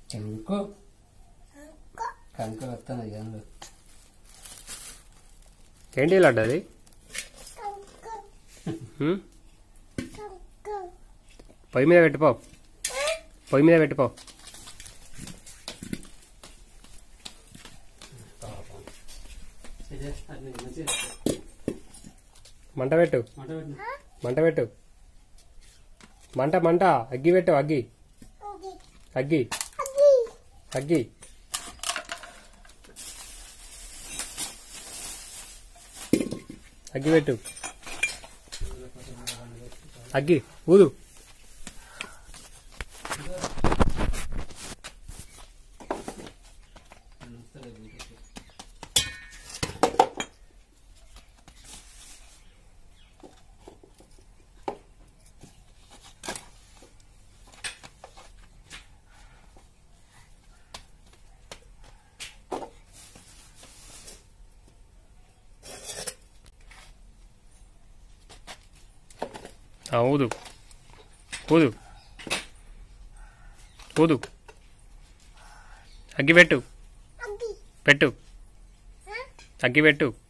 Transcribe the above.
చెంకు కంకు వస్తాను అందులో ఏంటి లడ్డు అది హ్మ్? పొయ్యి మీద పెట్టుకో పొయ్యి మీద పెట్టుకో ఇదే, అది మంచిగా మంట పెట్టు మాట పెట్టు. మంట పెట్టు మంట మంట అగ్గి పెట్టు అగ్గి అగ్గి అగ్గి అగ్గి పెట్టు అగ్గి ఊదు ఆ, ఊదు ఊదు ఊదు అగ్గి పెట్టు పెట్టు అగ్గి పెట్టు